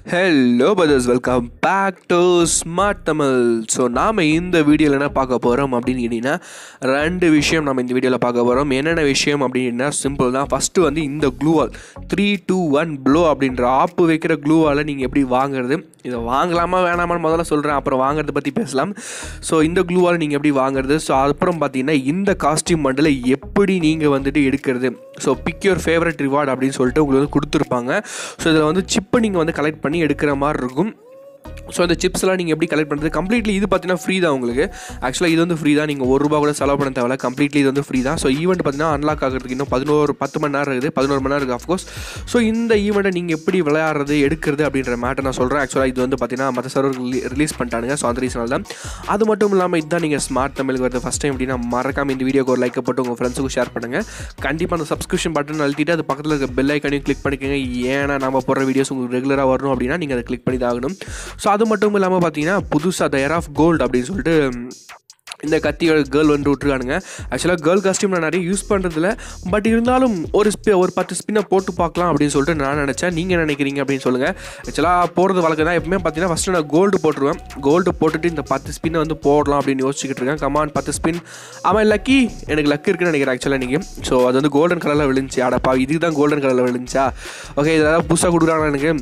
hello brothers welcome back to smart Tamil so நாம் இந்த வீடியோவில் என்ன பார்க்க போகிறோம் அப்படின்னு கேட்டிங்கன்னா ரெண்டு விஷயம் நம்ம இந்த வீடியோவில் பார்க்க போகிறோம் என்னென்ன விஷயம் அப்படின்னா சிம்பிள் தான் ஃபஸ்ட்டு வந்து இந்த glue wall three two one blow அப்படின்ற ஆப்பு வைக்கிற க்ளூவால் நீங்கள் எப்படி வாங்குறது இதை வாங்கலாமா வேணாமான்னு முதல்ல சொல்கிறேன் அப்புறம் வாங்குறத பற்றி பேசலாம் ஸோ இந்த க்ளூவால் நீங்கள் எப்படி வாங்குறது ஸோ அப்புறம் பார்த்தீங்கன்னா இந்த காஸ்டியூம் மண்டில் எப்படி நீங்கள் வந்துட்டு எடுக்கிறது so pick your favourite reward அப்படின்னு சொல்லிட்டு உங்களுக்கு வந்து கொடுத்துருப்பாங்க ஸோ இதில் வந்து சிப்பை நீங்கள் வந்து கலெக்ட் பண்ணி எடுக்கிற மாதிரி இருக்கும் ஸோ அந்த சிப்ஸ்லாம் நீங்கள் எப்படி கலெக்ட் பண்ணுறது கம்ப்ளீட்லி இது பார்த்தீங்கன்னா ஃப்ரீ தான் உங்களுக்கு ஆக்சுவலாக இது வந்து ஃப்ரீ தான் நீங்கள் ஒரு ரூபா கூட செலவு பண்ண தேவையில்ல கம்ப்ளீட்லி இது வந்து ஃப்ரீ தான் ஸோ ஈவெண்ட் பார்த்தீங்கன்னா அன்லாக் ஆகிறதுக்கு இன்னும் பதினோரு பத்து மணி நேரம் இருக்குது பதினோரு மணி நேரம் இருக்குது அஃப்கோர்ஸ் ஸோ இந்த ஈவெண்ட்டை நீங்கள் எப்படி விளையாடுறது எடுக்கிறது அப்படின்ற மேட்டர் நான் சொல்கிறேன் ஆக்சுவலாக இது வந்து பார்த்தீங்கன்னா மற்ற சர்வர் ரிலீஸ் பண்ணிட்டானுங்க ஸோ அந்த ரீசனால் தான் அது மட்டும் இல்லாமல் இதுதான் நீங்கள் ஸ்மார்ட் தமிழுக்கு வருது ஃபஸ்ட் டைம் அப்படின்னா மறக்காம இந்த வீடியோக்கு ஒரு லைக் போட்டு உங்கள் ஃப்ரெண்ட்ஸுக்கு ஷேர் பண்ணுங்கள் கண்டிப்பாக அந்த சப்ஸ்கிரிப்ஷன் பட்டன் அழுத்திட்டு அது பக்கத்தில் இருக்க பெல் ஐக்கனையும் கிளிக் பண்ணிக்கோங்க ஏன்னா நம்ம போடுற வீடியோஸ் உங்களுக்கு ரெகுலராக வரணும் அப்படின்னா நீங்கள் அதை கிளிக் பண்ணி தான் ஆகணும் ஸோ அது மட்டும் இல்லாமல் பார்த்தீங்கன்னா புதுசாக த ஏர் ஆஃப் கோல்டு அப்படின்னு சொல்லிட்டு இந்த கத்தியோட கேர்ள் வந்து விட்ருக்கானுங்க ஆக்சுவலாக கேர்ள் காஸ்டியூம் நான் நிறைய யூஸ் பண்ணுறதில்ல பட் இருந்தாலும் ஒரு ஸ்பி ஒரு பத்து ஸ்பின்னை போட்டு பார்க்கலாம் அப்படின்னு சொல்லிட்டு நான் நினச்சேன் நீங்கள் நினைக்கிறீங்க அப்படின்னு சொல்லுங்கள் ஆக்சுவலாக போகிறது வழக்கம் தான் எப்பவுமே பார்த்தீங்கன்னா ஃபஸ்ட்டு நான் கோல்டு போட்டுருவேன் கோல்டு போட்டுட்டு இந்த பத்து ஸ்பின்னை வந்து போடலாம் அப்படின்னு யோசிச்சுக்கிட்டு இருக்கேன் கமான் பத்து ஸ்பின் அவன் லக்கி எனக்கு லக் இருக்குன்னு நினைக்கிறேன் ஆக்சுவலாக நீங்கள் ஸோ அது வந்து கோல்டன் கலரில் விழுந்துச்சு அடப்பா இதுக்கு தான் கோல்டன் கலரில் விழுந்துச்சா ஓகே இதெல்லாம் புதுசாக கொடுக்குறாங்க எனக்கு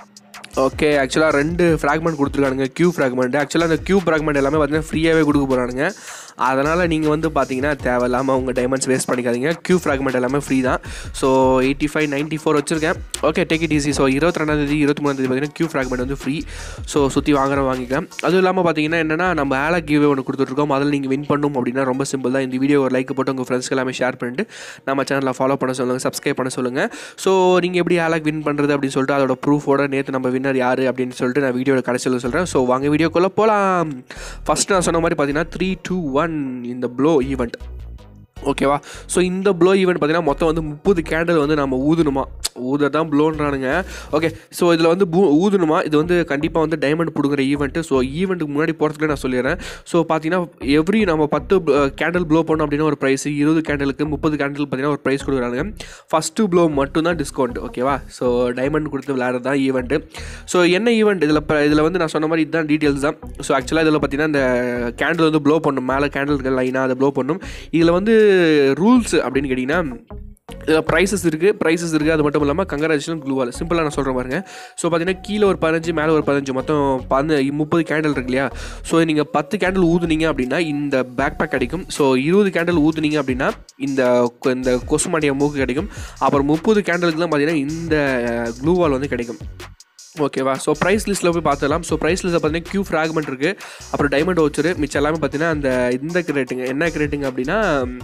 ஓகே ஆக்சுவலாக ரெண்டு ஃப்ராக்மெண்ட் கொடுத்துருக்கானுங்க கியூ ஃப்ராக்மெண்ட் ஆக்சுவலாக அந்த கியூ ஃப்ராக்மெண்ட் எல்லாமே பார்த்தீங்கன்னா ஃப்ரீயாகவே கொடுக்க போகிறானுங்க அதனால் நீங்கள் வந்து பார்த்தீங்கன்னா தேவையில்லாமல் உங்கள் டைமண்ட்ஸ் வேஸ்ட் பண்ணிக்காதீங்க கியூ ஃப்ராக்மெண்ட் எல்லாமே ஃப்ரீ தான் so eighty five ninety four வச்சுருக்கேன் okay take it easy so இருபத்தி ரெண்டாந்தேதி இருபத்தி மூணாந்தேதி பார்த்தீங்கன்னா கியூ ஃப்ராக்மெண்ட் வந்து ஃப்ரீ ஸோ சுற்றி வாங்குற வாங்கிக்கலாம் அதுவும் இல்லாமல் பார்த்தீங்கன்னா என்னென்னா நம்ம ஆலா கியூவே ஒன்று கொடுத்துட்ருக்கோம் அதில் நீங்கள் வின் பண்ணணும் அப்படின்னா ரொம்ப சிம்பிள் தான் இந்த வீடியோ ஒரு லைக் போட்டு உங்கள் ஃப்ரெண்ட்ஸ்க்கு எல்லாமே ஷேர் பண்ணிட்டு நம்ம சேனலில் ஃபாலோ பண்ண சொல்லுங்கள் சப்ஸ்கிரைப் பண்ண சொல்லுங்கள் ஸோ நீங்கள் எப்படி ஆலாக் வின் பண்ணுறது அப்படின்னு சொல்லிட்டு அதோட ப்ரூஃபோட நேற்று நம்ம வின்னர் யார் அப்படின்னு சொல்லிட்டு நான் வீடியோட கடைசியில் சொல்கிறேன் ஸோ வாங்க வீடியோக்குள்ளே போகலாம் ஃபஸ்ட் நான் சொன்ன மாதிரி பார்த்தீங்கன்னா த்ரீ டூ ஒன் இந்த ப்ளோ ஈவெண்ட் ஓகேவா ஸோ இந்த ப்ளோ ஈவெண்ட் பார்த்தீங்கன்னா மொத்தம் வந்து முப்பது கேண்டில் வந்து நம்ம ஊதணுமா ஊத தான் ப்ளோன்றானுங்க ஓகே ஸோ இதில் வந்து பூ ஊதணுமா இது வந்து கண்டிப்பாக வந்து டைமண்ட் பிடுங்குற ஈவெண்ட்டு ஸோ ஈவெண்ட்டுக்கு முன்னாடி போகிறதுக்கு நான் சொல்லிடுறேன் ஸோ பார்த்தீங்கன்னா எவ்ரி நம்ம பத்து கேண்டில் ப்ளோ பண்ணோம் அப்படின்னா ஒரு ப்ரைஸ் இருபது கேண்டலுக்கு முப்பது கேண்டில் பார்த்தீங்கன்னா ஒரு ப்ரைஸ் கொடுக்குறாங்க ஃபஸ்ட்டு ப்ளோ மட்டும்தான் டிஸ்கவுண்ட் ஓகேவா ஸோ டைமண்ட் கொடுத்து விளையாடுறது தான் ஈவெண்ட்டு ஸோ என்ன ஈவெண்ட் இதில் இதில் வந்து நான் சொன்ன மாதிரி இதுதான் டீட்டெயில்ஸ் தான் ஸோ ஆக்சுவலாக இதில் பார்த்தீங்கன்னா இந்த கேண்டில் வந்து ப்ளோ பண்ணும் மேலே கேண்டில் இருக்க லைனாக அதை ப்ளோ பண்ணும் இதில் வந்து ரூல்ஸ் அப்படின்னு கேட்டிங்கன்னா இதில் ப்ரைஸஸ் இருக்குது ப்ரைஸஸ் இருக்குது அது மட்டும் இல்லாமல் கங்கராஜேஷன் க்ளூவால் சிம்பிளாக நான் சொல்கிறேன் பாருங்க ஸோ பார்த்தீங்கன்னா கீழே ஒரு பதினஞ்சு மேலே ஒரு பதினஞ்சு மொத்தம் பந்து முப்பது கேண்டில் இருக்கு இல்லையா ஸோ நீங்கள் பத்து கேண்டில் ஊதுனீங்க அப்படின்னா இந்த பேக் பேக் கிடைக்கும் ஸோ இருபது கேண்டில் ஊதுனீங்க அப்படின்னா இந்த கொ- இந்த கொசுமாடிய மூக்கு கிடைக்கும் அப்புறம் முப்பது கேண்டலுக்கு தான் பார்த்தீங்கன்னா இந்த க்ளூவால் வந்து கிடைக்கும் ஓகேவா ஸோ ப்ரைஸ் லிஸ்ட்டில் போய் பார்த்துக்கலாம் ஸோ ப்ரைஸ் லிஸ்ட்டில் பார்த்தீங்கன்னா கியூ ஃப்ராக்மெண்ட் இருக்குது அப்புறம் டைமண்ட் வச்சுரு மிச்சம் எல்லாமே பார்த்தீங்கன்னா அந்த இந்த கிரேட்டுங்க என்ன கிரேட்டுங்க அப்படின்னா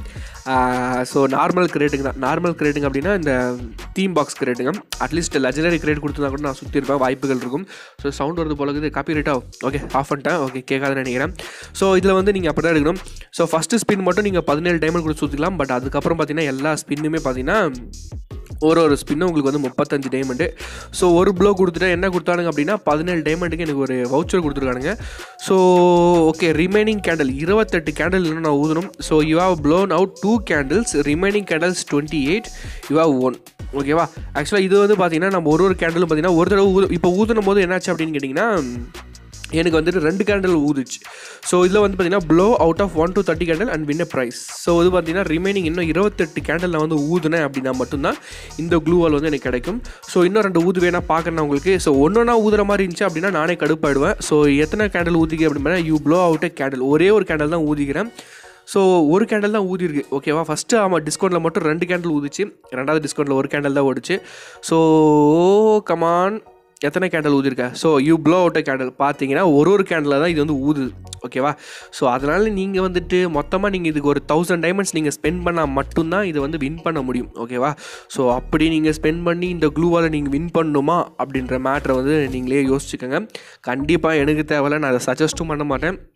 ஸோ நார்மல் கிரேட்டுங்க தான் நார்மல் கிரேட்டுங்க அப்படின்னா இந்த தீம் பாக்ஸ் கிரேட்டுங்க அட்லீஸ்ட் லெஜனரி கிரேட் கொடுத்துருந்தா கூட நான் சுற்றி இருப்பேன் வாய்ப்புகள் இருக்கும் ஸோ சவுண்ட் வருது போல இருக்குது காப்பி ரேட்டா ஓகே ஆஃப் பண்ணிட்டேன் ஓகே கேட்காதுன்னு நினைக்கிறேன் ஸோ இதில் வந்து நீங்கள் அப்படி தான் எடுக்கணும் ஸோ ஃபஸ்ட்டு ஸ்பின் மட்டும் நீங்கள் பதினேழு டைமண்ட் கொடுத்து சுற்றிக்கலாம் பட் அதுக்கப்புறம் பார்த்தீங்கன்னா எல்லா ஸ்பின்னுமே பார்த்தீங்கன்னா ஒரு ஒரு ஸ்பின்னும் உங்களுக்கு வந்து முப்பத்தஞ்சு டைமண்டு ஸோ ஒரு ப்ளோ கொடுத்துட்டா என்ன கொடுத்தானுங்க அப்படின்னா பதினேழு டைமண்டுக்கு எனக்கு ஒரு வவுச்சர் கொடுத்துருக்கானுங்க ஸோ ஓகே ரிமைனிங் கேண்டில் இருபத்தெட்டு கேண்டில் இன்னும் நான் ஊதணும் so you have blown out two candles remaining candles twenty eight you have one ஓகேவா ஆக்சுவலாக இது வந்து பார்த்தீங்கன்னா நம்ம ஒரு ஒரு கேண்டிலும் பார்த்தீங்கன்னா ஒரு தடவை ஊது இப்போ ஊதுனும் போது என்னாச்சு அப்படின்னு கேட்டிங்கன்னா எனக்கு வந்துட்டு ரெண்டு கேண்டில் ஊதுச்சு ஸோ இதில் வந்து பார்த்தீங்கன்னா blow out of one to thirty candle and win prize so இது பார்த்தீங்கன்னா ரிமைனிங் இன்னும் இருபத்தெட்டு கேண்டில் நான் வந்து ஊதுனேன் அப்படின்னா மட்டும்தான் இந்த க்ளூவால் வந்து எனக்கு கிடைக்கும் ஸோ இன்னும் ரெண்டு ஊது வேணா பார்க்குறேன் உங்களுக்கு ஸோ ஒன்றா ஊதுற மாதிரி இருந்துச்சு அப்படின்னா நானே கடுப்பாயிடுவேன் ஸோ எத்தனை கேண்டில் ஊதிக்க அப்படின்னா யூ ப்ளோ அவுட் கேண்டில் ஒரே ஒரு கேண்டில் தான் ஊதிக்கிறேன் ஸோ ஒரு கேண்டில் தான் ஊதிருக்கு ஓகேவா ஃபஸ்ட்டு ஆமாம் டிஸ்கவுண்ட்டில் மட்டும் ரெண்டு கேண்டில் ஊதிச்சு ரெண்டாவது டிஸ்கவுண்ட்டில் ஒரு கேண்டில் தான் ஓடிச்சு ஸோ கமான் எத்தனை கேண்டில் ஊதிருக்க so you blow out candle பார்த்தீங்கன்னா ஒரு ஒரு கேண்டில் தான் இது வந்து ஊதுது ஓகேவா ஸோ அதனால் நீங்கள் வந்துட்டு மொத்தமாக நீங்கள் இதுக்கு ஒரு தௌசண்ட் டைமண்ட்ஸ் நீங்கள் ஸ்பெண்ட் பண்ணால் மட்டும்தான் இதை வந்து வின் பண்ண முடியும் ஓகேவா ஸோ அப்படி நீங்கள் ஸ்பெண்ட் பண்ணி இந்த க்ளூவால் நீங்கள் வின் பண்ணணுமா அப்படின்ற மேட்ரை வந்து நீங்களே யோசிச்சுக்கோங்க கண்டிப்பாக எனக்கு தேவையில்ல நான் அதை சஜஸ்ட்டும் பண்ண மாட்டேன்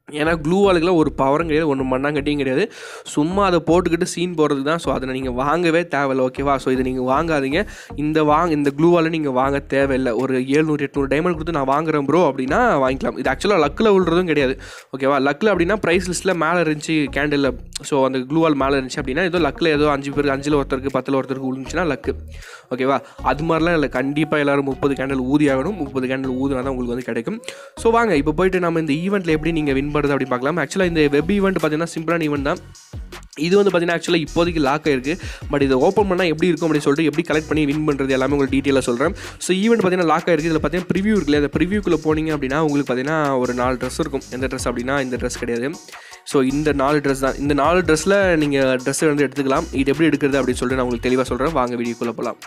ஏன்னா க்ளூ வாலுக்குலாம் ஒரு பவரும் கிடையாது ஒன்று மண்ணாங்கட்டியும் கிடையாது சும்மா அதை போட்டுக்கிட்டு சீன் போடுறதுக்கு தான் ஸோ அதை நீங்கள் வாங்கவே தேவையில்லை ஓகேவா ஸோ இதை நீங்கள் வாங்காதீங்க இந்த வாங்க இந்த க்ளூ வாலை நீங்கள் வாங்க தேவையில்லை ஒரு ஏழ்நூறு எட்நூறு டைமண்ட் கொடுத்து நான் வாங்குறேன் ப்ரோ அப்படின்னா வாங்கிக்கலாம் இது ஆக்சுவலாக லக்கில் விழுறதும் கிடையாது ஓகேவா லக்கில் அப்படின்னா ப்ரைஸ் லிஸ்ட்டில் மேலே இருந்துச்சு கேண்டில் ஸோ அந்த க்ளூ வால் மேலே இருந்துச்சு அப்படின்னா ஏதோ லக்கில் ஏதோ அஞ்சு பேருக்கு அஞ்சில் ஒருத்தருக்கு பத்தில் ஒருத்தருக்கு விழுந்துச்சுன்னா லக்கு ஓகேவா அது மாதிரிலாம் இல்லை கண்டிப்பாக எல்லோரும் முப்பது கேண்டில் ஊதி ஆகணும் முப்பது கேண்டில் ஊதுனா தான் உங்களுக்கு வந்து கிடைக்கும் ஸோ வாங்க இப்போ போயிட்டு நம்ம இந்த ஈவெண்ட்டில் எப்படி நீங்கள் வின் பண்ணுறது அப்படின்னு பார்க்கலாம் ஆக்சுவலாக இந்த வெப் ஈவெண்ட் பார்த்தீங்கன்னா சிம்பிளான ஈவெண்ட் தான் இது வந்து பார்த்தீங்கன்னா ஆக்சுவலாக இப்போதைக்கு லாக் ஆயிருக்கு பட் இதை ஓப்பன் பண்ணால் எப்படி இருக்கும் அப்படின்னு சொல்லிட்டு எப்படி கலெக்ட் பண்ணி வின் பண்ணுறது எல்லாமே உங்களுக்கு டீட்டெயிலாக சொல்கிறேன் ஸோ ஈவெண்ட் பார்த்தீங்கன்னா லாக் ஆயிருக்கு இதில் பார்த்தீங்கன்னா ப்ரிவியூ இருக்குல்ல அந்த ப்ரிவியூக்குள்ளே போனீங்க அப்படின்னா உங்களுக்கு பார்த்தீங்கன்னா ஒரு நாலு ட்ரெஸ் இருக்கும் எந்த ட்ரெஸ் அப்படின்னா இந்த ட்ரெஸ் கிடையாது ஸோ இந்த நாலு ட்ரெஸ் தான் இந்த நாலு ட்ரெஸ்ஸில் நீங்கள் ட்ரெஸ்ஸை வந்து எடுத்துக்கலாம் இது எப்படி எடுக்கிறது அப்படின்னு சொல்லிட்டு நான் உங்களுக்கு தெளிவாக சொல்கிறேன் வாங்க வீடியோக்குள்ளே போகலாம்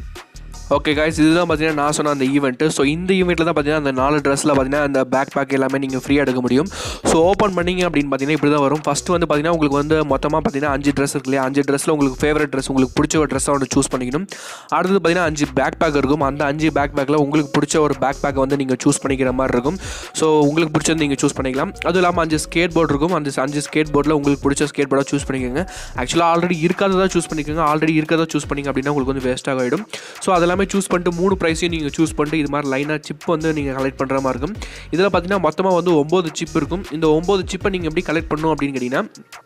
ஓகே காய்ஸ் இதுதான் பார்த்தீங்கன்னா நான் சொன்ன அந்த ஈவெண்ட்டு ஸோ இந்த ஈவெண்ட்டில் தான் பார்த்தீங்கன்னா அந்த நாலு ட்ரெஸ்ஸில் பார்த்தீங்கன்னா அந்த பேக் பேக் எல்லாமே நீங்கள் ஃப்ரீயாக எடுக்க முடியும் ஸோ ஓப்பன் பண்ணீங்க அப்படின்னு பார்த்தீங்கன்னா இப்படி தான் வரும் ஃபஸ்ட்டு வந்து பார்த்தீங்கன்னா உங்களுக்கு வந்து மொத்தமாக பார்த்தீங்கன்னா அஞ்சு ட்ரெஸ் இருக்கு இல்லையா அஞ்சு ட்ரெஸ்ஸில் உங்களுக்கு ஃபேவரட் ட்ரெஸ் உங்களுக்கு பிடிச்ச ஒரு ட்ரெஸ்ஸை ஒன்று சூஸ் பண்ணிக்கணும் அடுத்தது பார்த்தீங்கன்னா அஞ்சு பேக் பேக் இருக்கும் அந்த அஞ்சு பேக் பேக்கில் உங்களுக்கு பிடிச்ச ஒரு பேக் பேக்கை வந்து நீங்கள் சூஸ் பண்ணிக்கிற மாதிரி இருக்கும் ஸோ உங்களுக்கு பிடிச்சது நீங்கள் சூஸ் பண்ணிக்கலாம் அதுவும் இல்லாமல் அஞ்சு ஸ்கேட் போர்டு இருக்கும் அந்த அஞ்சு ஸ்கேட் போர்டில் உங்களுக்கு பிடிச்ச ஸ்கேட் போர்டாக சூஸ் பண்ணிக்கோங்க ஆக்சுவலாக ஆல்ரெடி இருக்காததாக சூஸ் பண்ணிக்கோங்க ஆல்ரெடி இருக்கதை சூஸ் பண்ணிங்க அப்படின்னா உங்களுக்கு வந்து வேஸ்ட்டாக ஆகிடும் ஸோ அதெல்லாமே சூஸ் பண்ணிட்டு மூணு ப்ரைஸையும் நீங்கள் சூஸ் பண்ணிட்டு இது மாதிரி லைனாக சிப் வந்து நீங்கள் கலெக்ட் பண்ணுற மாதிரி இருக்கும் இதில் பார்த்தீங்கன்னா மொத்தமாக வந்து ஒம்பது சிப் இருக்கும் இந்த ஒம்பது சிப்பை நீங்கள் எப்படி கலெக்ட் பண்ணணும் அப்படின்னு கேட்டிங்கன்னா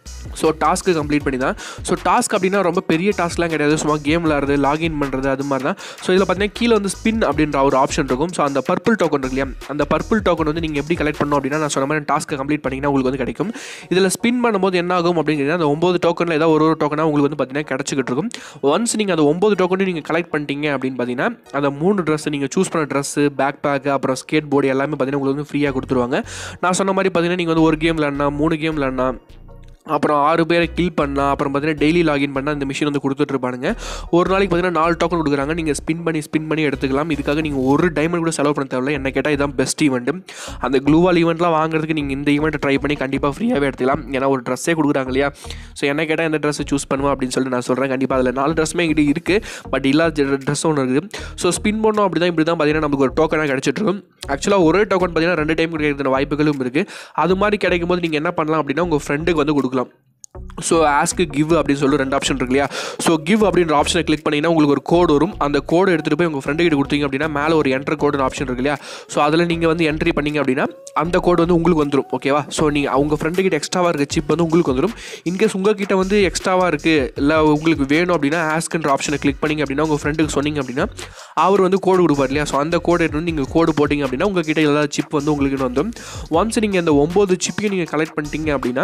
ஸோ டாஸ்க்கு கம்ப்ளீட் பண்ணி தான் ஸோ டாஸ்க் அப்படின்னா ரொம்ப பெரிய டாஸ்க்லாம் கிடையாது சும்மா கேம் விளாடுறது லாகின் பண்ணுறது அது மாதிரி தான் ஸோ இதில் பார்த்தீங்கன்னா கீழே வந்து ஸ்பின் அப்படின்ற ஒரு ஆப்ஷன் இருக்கும் ஸோ அந்த பர்பிள் டோக்கன் இருக்கு இல்லையா அந்த பர்பிள் டோக்கன் வந்து நீங்கள் எப்படி கலெக்ட் பண்ணணும் அப்படின்னா நான் சொன்ன மாதிரி டாஸ்க்கை கம்ப்ளீட் பண்ணிங்கன்னா உங்களுக்கு வந்து கிடைக்கும் இதில் ஸ்பின் பண்ணும்போது என்ன ஆகும் அப்படிங்கிறது அந்த ஒம்பது டோக்கனில் ஏதாவது ஒரு ஒரு டோக்கனாக உங்களுக்கு வந்து பார்த்தீங்கன்னா கிடச்சிக்கிட்டு இருக்கும் ஒன்ஸ் நீங்கள் அந்த ஒம்பது டோக்கனையும் நீங்கள் கலெக்ட் பண்ணிட்டீங்க அப்படின்னு பார்த்தீங்கன்னா அந்த மூணு ட்ரெஸ் நீங்கள் சூஸ் பண்ண ட்ரெஸ்ஸு பேக் பேக்கு அப்புறம் ஸ்கேட் போர்டு எல்லாமே பார்த்தீங்கன்னா உங்களுக்கு வந்து ஃப்ரீயாக கொடுத்துருவாங்க நான் சொன்ன மாதிரி பார்த்தீங்கன்னா நீங்கள் வந்து ஒரு கேம் விளாட்னா மூணு கேம் விளாட்னா அப்புறம் ஆறு பேரை கில் பண்ணலாம் அப்புறம் பார்த்தீங்கன்னா டெய்லி லாகின் பண்ணால் இந்த மிஷின் வந்து கொடுத்துட்ருப்பானுங்க ஒரு நாளைக்கு பார்த்தீங்கன்னா நாலு டோக்கன் கொடுக்குறாங்க நீங்கள் ஸ்பின் பண்ணி ஸ்பின் பண்ணி எடுத்துக்கலாம் இதுக்காக நீங்கள் ஒரு டைமண்ட் கூட செலவு பண்ண தேவையில்ல என்ன கேட்டால் இதுதான் பெஸ்ட் ஈவெண்ட் அந்த க்ளூவால் ஈவெண்ட்லாம் வாங்குறதுக்கு நீங்கள் இந்த ஈவெண்ட்டை ட்ரை பண்ணி கண்டிப்பாக ஃப்ரீயாகவே எடுத்துக்கலாம் ஏன்னா ஒரு ட்ரெஸ்ஸே கொடுக்குறாங்க இல்லையா ஸோ என்ன கேட்டால் எந்த ட்ரெஸ்ஸை சூஸ் பண்ணுவோம் அப்படின்னு சொல்லிட்டு நான் சொல்கிறேன் கண்டிப்பாக அதில் நாலு ட்ரெஸ்ஸுமே எங்கிட்ட இருக்குது பட் இல்லாத ட்ரெஸ் ஒன்று இருக்குது ஸோ ஸ்பின் பண்ணோம் அப்படி தான் இப்படி தான் பார்த்தீங்கன்னா நமக்கு ஒரு டோக்கனாக கிடச்சிட்ருக்கும் ஆக்சுவலாக ஒரே டோக்கன் பார்த்தீங்கன்னா ரெண்டு டைம் கிடைக்கிறதுன வாய்ப்புகளும் இருக்குது அது மாதிரி கிடைக்கும் போது நீங்கள் என்ன பண்ணலாம் அப்படின்னா உங்கள் ஃப்ரெண்டுக்கு வந்து கொடுக்கலாம் ஸோ ஆஸ்க்கு கிவ் அப்படின்னு சொல்லி ரெண்டு ஆப்ஷன் இருக்கு இல்லையா ஸோ கிவ் அப்படின்ற ஆப்ஷனை கிளிக் பண்ணிங்கன்னா உங்களுக்கு ஒரு கோடு வரும் அந்த கோடு எடுத்துகிட்டு போய் உங்கள் ஃப்ரெண்டு கிட்ட கொடுத்தீங்க அப்படின்னா மேலே ஒரு என்ட்ரு கோடுன்னு ஆப்ஷன் இருக்கு இல்லையா ஸோ அதில் நீங்கள் வந்து என்ட்ரி பண்ணீங்க அப்படின்னா அந்த கோடு வந்து உங்களுக்கு வந்துடும் ஓகேவா ஸோ நீங்கள் அவங்க ஃப்ரெண்டு கிட்ட எக்ஸ்ட்ராவாக இருக்க சிப் வந்து உங்களுக்கு வந்துடும் இன்கேஸ் உங்ககிட்ட வந்து எக்ஸ்ட்ராவாக இருக்குது இல்லை உங்களுக்கு வேணும் அப்படின்னா ஆஸ்க்குன்ற ஆப்ஷனை கிளிக் பண்ணிங்க அப்படின்னா உங்கள் ஃப்ரெண்டுக்கு சொன்னீங்க அப்படின்னா அவர் வந்து கோடு கொடுப்பார் இல்லையா ஸோ அந்த கோடு எடுத்து நீங்கள் கோடு போட்டிங்க அப்படின்னா உங்ககிட்ட எல்லா சிப் வந்து உங்களுக்கு வந்துடும் ஒன்ஸ் நீங்கள் அந்த ஒம்பது சிப்பையும் நீங்கள் கலெக்ட் பண்ணிட்டீங்க அப்படின்னா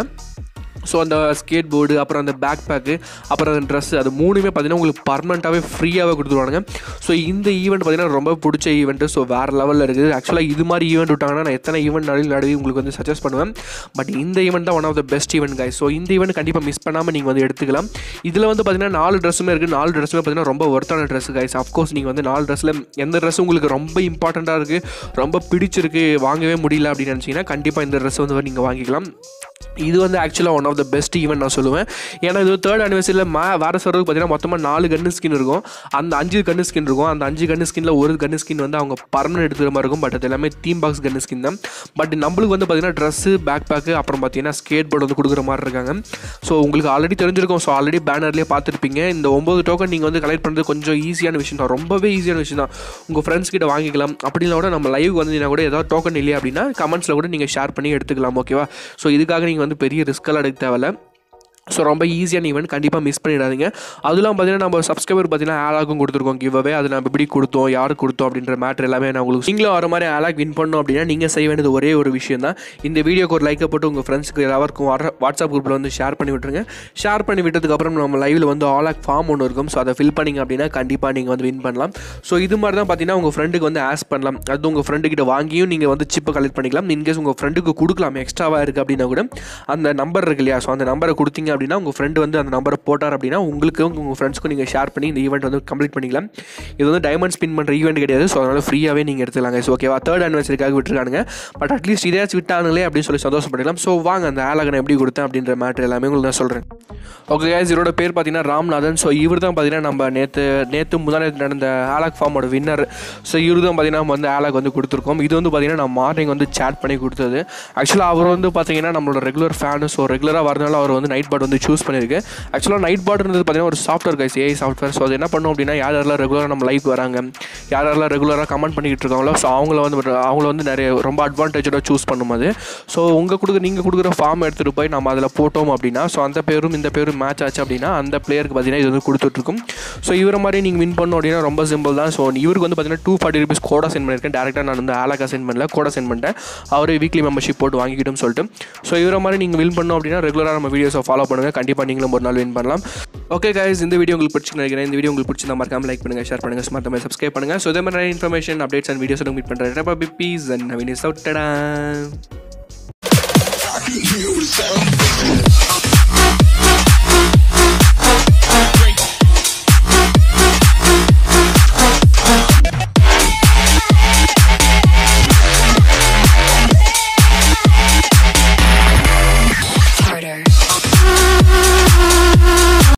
ஸோ அந்த ஸ்கேட் போர்டு அப்புறம் அந்த பேக் பேக்கு அப்புறம் அந்த ட்ரெஸ் அது மூணுமே பார்த்தீங்கன்னா உங்களுக்கு பர்மனெண்ட்டாகவே ஃப்ரீயாகவே கொடுத்துருவானுங்க ஸோ இந்த ஈவெண்ட் பார்த்தீங்கன்னா ரொம்ப பிடிச்ச ஈவெண்ட்டு ஸோ வேறு லெவலில் இருக்குது ஆக்சுவலாக இது மாதிரி ஈவெண்ட் விட்டாங்கன்னா நான் எத்தனை ஈவெண்ட் நடுவில் நடுவி உங்களுக்கு வந்து சஜஸ்ட் பண்ணுவேன் பட் இந்த ஈவெண்ட் தான் one of the best event guys so இந்த ஈவெண்ட் கண்டிப்பாக மிஸ் பண்ணாமல் நீங்கள் வந்து எடுத்துக்கலாம் இதில் வந்து பார்த்தீங்கன்னா நாலு ட்ரெஸ்ஸுமே இருக்குது நாலு ட்ரெஸ்ஸுமே பார்த்தீங்கன்னா ரொம்ப ஒர்த்தான ட்ரெஸ் கைஸ் அஃப்கோர்ஸ் நீங்கள் வந்து நாலு ட்ரெஸ்ஸில் எந்த ட்ரெஸ் உங்களுக்கு ரொம்ப இம்பார்ட்டண்ட்டாக இருக்குது ரொம்ப பிடிச்சிருக்கு வாங்கவே முடியல அப்படின்னு நினச்சிங்கன்னா கண்டிப்பாக இந்த ட்ரெஸ் வந்து நீங்கள் வாங்கிக்கலாம் இது வந்து ஆக்சுவலாக one of the best event நான் சொல்லுவேன் ஏன்னா இது தேர்ட் அனிவர்சரியில் மா வேறு சர்வருக்கு பார்த்தீங்கன்னா மொத்தமாக நாலு கன்னு ஸ்கின் இருக்கும் அந்த அஞ்சு கன்னு ஸ்கின் இருக்கும் அந்த அஞ்சு கன்னு ஸ்கின்ல ஒரு கன்னு ஸ்கின் வந்து அவங்க பர்மனெண்ட் எடுத்துகிற மாதிரி இருக்கும் பட் அது எல்லாமே தீம் பாக்ஸ் கன்னு ஸ்கின் தான் பட் நம்மளுக்கு வந்து பார்த்தீங்கன்னா ட்ரெஸ்ஸு பேக் பேக்கு அப்புறம் பார்த்தீங்கன்னா ஸ்கேட் போர்டு வந்து கொடுக்குற மாதிரி இருக்காங்க ஸோ உங்களுக்கு ஆல்ரெடி தெரிஞ்சிருக்கும் ஸோ ஆல்ரெடி பேனர்லேயே பார்த்துருப்பீங்க இந்த ஒம்பது டோக்கன் நீங்கள் வந்து கலெக்ட் பண்ணுறது கொஞ்சம் ஈஸியான விஷயம் தான் ரொம்பவே ஈஸியான விஷயம் தான் உங்கள் ஃப்ரெண்ட்ஸ் கிட்ட வாங்கிக்கலாம் அப்படின்னா கூட நம்ம லைவ் வந்தீங்கன்னா கூட ஏதாவது டோக்கன் இல்லையா அப்படின்னா கமெண்ட்ஸில் கூட நீங்கள் ஷேர் பண்ணி எடுத்துக்கலாம் ஓகேவா ஸோ இதுக்காக நீங்கள் வந்து பெரிய ரிஸ்க்கெல்லாம் எடுக்க தேவையில்ல ஸோ ரொம்ப ஈஸியான ஈவெண்ட் கண்டிப்பாக மிஸ் பண்ணிடாதீங்க அதெல்லாம் பார்த்தீங்கன்னா நம்ம சப்ஸ்கிரைபர் பார்த்தீங்கன்னா ஆலாக்கும் கொடுத்துருக்கோம் கிவ்வே அது நம்ம எப்படி கொடுத்தோம் யாருக்கு கொடுத்தோம் அப்படின்ற மேட்ரு எல்லாமே நான் உங்களுக்கு நீங்களும் வர மாதிரி ஆலாக் வின் பண்ணோம் அப்படின்னா நீங்கள் செய்ய வேண்டியது ஒரே ஒரு விஷயம் தான் இந்த வீடியோக்கு ஒரு லைக்கை போட்டு உங்கள் ஃப்ரெண்ட்ஸுக்கு எல்லாருக்கும் வர வாட்ஸ்அப் குரூப்பில் வந்து ஷேர் பண்ணி விட்டுருங்க ஷேர் பண்ணி விட்டதுக்கப்புறம் நம்ம லைவில் வந்து ஆலாக் ஃபார்ம் ஒன்று இருக்கும் ஸோ அதை ஃபில் பண்ணிங்க அப்படின்னா கண்டிப்பாக நீங்கள் வந்து வின் பண்ணலாம் ஸோ இது மாதிரி தான் பார்த்தீங்கன்னா உங்கள் ஃப்ரெண்டுக்கு வந்து ஆஸ் பண்ணலாம் அது உங்கள் ஃப்ரெண்டு கிட்ட வாங்கியும் நீங்கள் வந்து சிப்பை கலெக்ட் பண்ணிக்கலாம் இன்கேஸ் உங்கள் ஃப்ரெண்டுக்கு கொடுக்கலாம் எக்ஸ்ட்ராவாக இருக்குது அப்படின்னா கூட அந்த நம்பர் இருக்கு இல்லையா ஸோ அந்த நம்பரை கொடுத்தீங்க அப்படின்னா உங்கள் ஃப்ரெண்டு வந்து அந்த நம்பரை போட்டார் அப்படின்னா உங்களுக்கும் உங்கள் ஃப்ரெண்ட்ஸ்க்கும் நீங்கள் ஷேர் பண்ணி இந்த ஈவெண்ட் வந்து கம்ப்ளீட் பண்ணிக்கலாம் இது வந்து டைமண்ட் ஸ்பின் பண்ணுற ஈவெண்ட் கிடையாது ஸோ அதனால் ஃப்ரீயாகவே நீங்கள் எடுத்துக்கலாங்க ஸோ ஓகேவா தேர்ட் அனிவர்சரிக்காக விட்டுருக்காங்க பட் அட்லீஸ்ட் இதையாச்சும் விட்டானுங்களே அப்படின்னு சொல்லி சந்தோஷப்படலாம் ஸோ வாங்க அந்த ஆலகனை எப்படி கொடுத்தேன் அப்படின்ற மேட்ரு எல்லாமே உங்களுக்கு நான் சொல்கிறேன் ஓகே guys இவரோட பேர் பார்த்தீங்கன்னா ராம்நாதன் ஸோ இவர் தான் பார்த்தீங்கன்னா நம்ம நேற்று நேற்று முந்தானத்து நடந்த ஆலாக் ஃபார்மோட வின்னர் ஸோ இவர் தான் பார்த்தீங்கன்னா நம்ம வந்து ஆலாக் வந்து கொடுத்துருக்கோம் இது வந்து பார்த்தீங்கன்னா நான் மார்னிங் வந்து சேட் பண்ணி கொடுத்தது ஆக்சுவலாக அவர் வந்து பார்த்தீங்கன்னா நம்மளோட ரெகுலர் ஃபேனு ஸோ ரெகுலராக வரனால அவர் வந்து நைட் பாட் வந்து சூஸ் பண்ணியிருக்கு ஆக்சுவலாக நைட் பாட்ன்றது பார்த்தீங்கன்னா ஒரு software guys AI software so அது என்ன பண்ணும் அப்படின்னா யார் யாரெல்லாம் ரெகுலராக நம்ம லைக் வராங்க யார் யாரெல்லாம் ரெகுலராக கமெண்ட் பண்ணிக்கிட்டு இருக்காங்களோ ஸோ அவங்கள வந்து அவங்கள வந்து நிறைய ரொம்ப அட்வான்டேஜோட சூஸ் பண்ணும் அது ஸோ உங்கள் கொடுக்குற நீங்கள் கொடுக்குற ஃபார்ம் எடுத்துகிட்டு போய் நம்ம அதில் போட்டோம் அப்படின்னா ஸோ அந்த பேரும் இந்த பேரும் மேட்ச் ஆச்சு அப்படின்னா அந்த பிளேயருக்கு பார்த்தீங்கன்னா இது வந்து கொடுத்துட்ருக்கும் ஸோ இவரை மாதிரி நீங்கள் வின் பண்ணோம் அப்படின்னா ரொம்ப சிம்பிள் தான் ஸோ இவருக்கு வந்து பார்த்தீங்கன்னா டூ ஃபார்ட்டி ருபீஸ் கோடா சென்ட் பண்ணியிருக்கேன் டேரெக்டாக நான் வந்து ஆலாக்கா சென்ட் பண்ணல கோடா சென்ட் பண்ணிட்டேன் அவரே வீக்லி மெம்பர்ஷிப் போட்டு வாங்கிக்கிட்டோம் சொல்லிட்டு ஸோ இவரை மாதிரி நீங்கள் வின் பண்ணோம் அப்படின்னா ரெகுலராக நம்ம வீடியோஸை ஃபாலோ பண்ணுங்கள் கண்டிப்பாக நீங்களும் ஒரு நாள் வின் பண்ணலாம் ஓகே guys இந்த வீடியோ உங்களுக்கு பிடிச்சி நினைக்கிறேன் இந்த வீடியோ உங்களுக்கு பிடிச்சிருந்தா மறக்காம லைக் பண்ணுங்கள் ஷேர் பண்ணுங்கள் ஸ்மார்ட் மாதிரி சப்ஸ்கிரைப் பண்ணுங்கள் ஸோ இதே மாதிரி நிறைய information updates and videos meet பண்ணுறேன் பீஸ் அண்ட் நவீன் சவுட்டடா You sound